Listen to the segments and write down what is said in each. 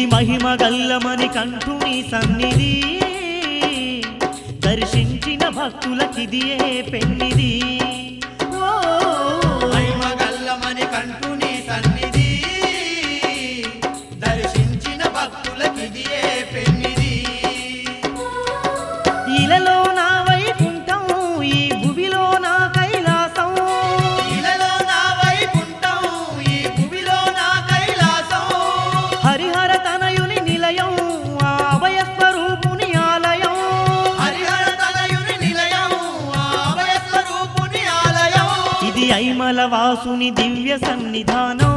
మహిమ గల్లమని కంఠుని సన్నిధి దర్శించిన భక్తులకిదియే పెన్నిది ఓ మహిమగల్లమని కంటుని సన్నిధి దర్శించిన భక్తులకిదియే పెన్నిది ఇలలో నా వైకుంఠం ఈ భువిలో నా కైలాసం ఇలలో నా వైకుంఠం ఈ భువిలో నా కైలాసం హరిహర తనయుని నిలయం ఆ అభయ స్వరూపుని ఆలయం హరిహర తనయుని నిలయం ఆ అభయ స్వరూపుని ఆలయం ఇది ఐమల వాసుని దివ్య సన్నిధానం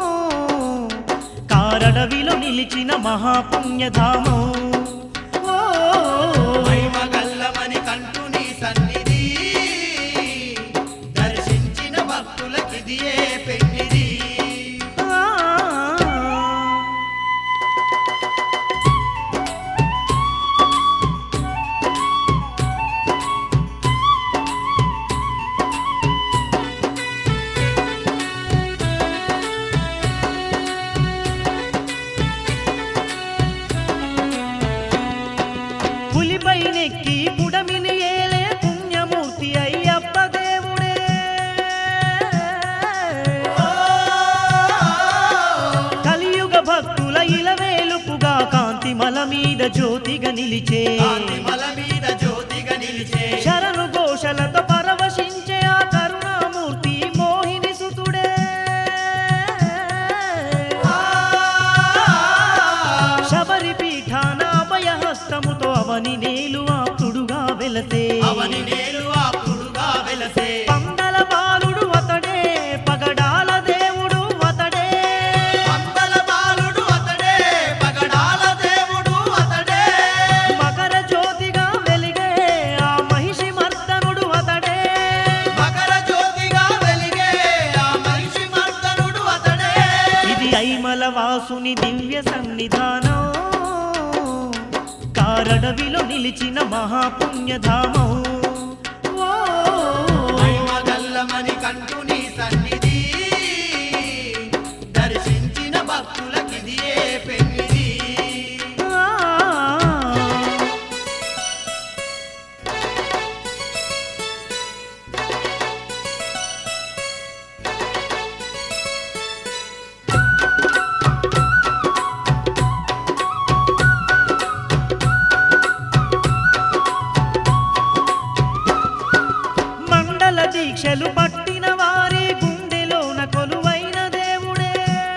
కారడవిలో నిలిచిన మహాపుణ్యధామం ఓ మహిమగల్లమని కంటుని సన్నిధి దర్శించిన భక్తులకిదియే పెన్నిది ఆ. పులిపై నెక్కి పుడమిని ఏలే పుణ్యమూర్తి అయ్యప్ప దేవుడే కలియుగ భక్తుల ఇలవేలుపుగా కాంతిమల మీద జ్యోతిగా నిలిచే కాంతిమల మీద జ్యోతిగా నిలిచే శరణు ఘోషలతో పరవశించే ఆ కరుణామూర్తి మోహిని సుతుడే శబరి పీఠాన అభయహస్తముతో అవని నేలు ఆప్తుడుగా వెలసే అవని నేలు ఆపుడుగా వెలసే పందల బాలుడు అతడే పగడాల దేవుడు అతడే పందల బాలుడు అతడే పగడాల దేవుడు అతడే మకర జ్యోతిగా వెలిగే ఆ మహిషి మర్దనుడు అతడే మకర జ్యోతిగా వెలిగే ఆ మనిషి మర్దనుడు అతడే ఇది ఐమల వాసుని దివ్య సన్నిధానం కారడవిలో నిలిచిన మహాపుణ్యధామం ఓ మహిమగల్లమని కంటుని సన్నిధి దర్శించిన భక్తులకిదియే పెన్నిది ఆ. మండల దీక్షలు పట్టిన వారి గుండెలోన కొలువైన దేవుడే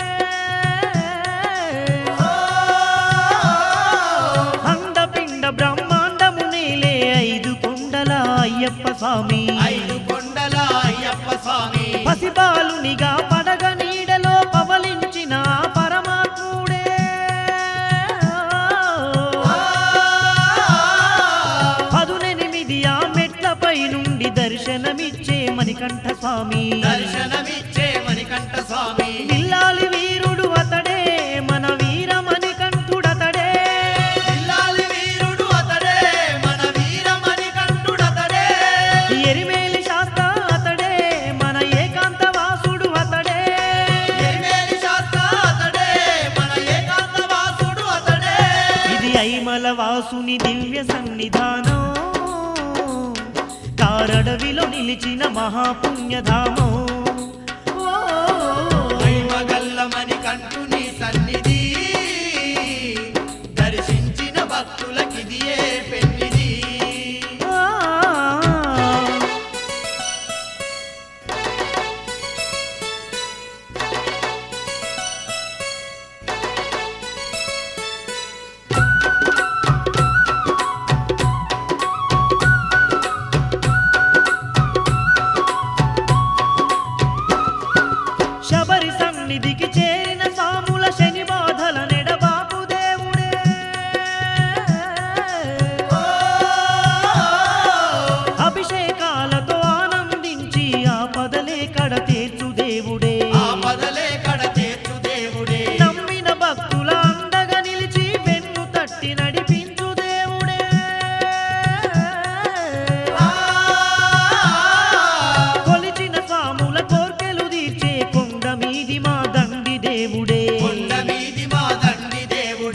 అండపిండ బ్రహ్మాండము నేలే ఐదు కొండల అయ్యప్ప స్వామి ఐదు కొండల అయ్యప్ప స్వామి పసిబాలునిగా పడగ నీడలో పవలించిన పరమాత్ముడే పదునెనిమిది ఆ మెట్లపై నుండి దర్శనమిచ్చే మణికంఠ స్వామి దర్శనమిచ్చే మణికంఠ స్వామి పిల్లాలి వీరుడు అతడే మన వీర మణికంఠుడతడే పిల్లాలి వీరుడు అతడే మన వీర మణికంఠుడతడే ఎరిమేలి శాస్త్ర అతడే మన ఏకాంత వాసుడు అతడే ఎరిమేలి శాస్త్ర అతడే మన ఏకాంత వాసుడు అతడే ఇది ఐమల వాసుని దివ్య సన్నిధానం కారడవిలో నిలిచిన మహాపుణ్యధామం ఓ మహిమగల్లమని కంటుని సన్నిధి దర్శించిన భక్తులకిదియే పెన్నిది ఆ. శబరి సన్నిధికి చేరిన సాముల శని బాధల నెడబాపు దేవుడే అభిషేకాలతో ఆనందించి ఆ పదలే కడ తీర్చు దేవుడే ఆ పదలే కడ తీర్చు దేవుడే నమ్మిన భక్తుల అండగా నిలిచి వెన్ను తట్టి నడిపించు దేవుడే కొలిచిన స్వాముల కోర్కెలు తీర్చే కొండ మీది మా దండి దేవుడే కొండ మీది మా దండి దేవుడే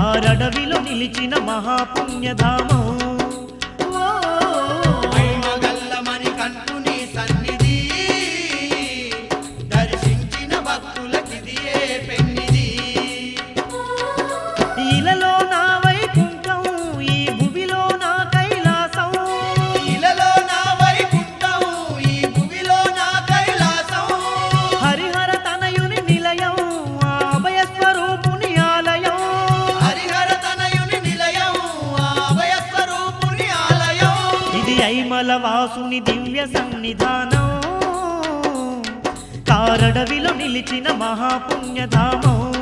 కారడవిలో నిలిచిన మహాపుణ్యధామం ఓ, మహిమగల్లమని కంటుని సన్నిధి దర్శించిన భక్తులకిదియే పెన్నిది ఇలలో నా వైకుంఠం ఈ భువిలో నా కైలాసం ఇలలో నా వైకుంఠం ఈ భూమిలో నా కైలాసం హరిహర తనయుని నిలయం ఆ అభయ స్వరూపుని ఆలయం హరిహర తనయుని నిలయం ఆ అభయ స్వరూపుని ఆలయం ఇది ఐమల వాసుని దివ్య సన్నిధానం కారడవిలో నిలిచిన మహాపుణ్యధామం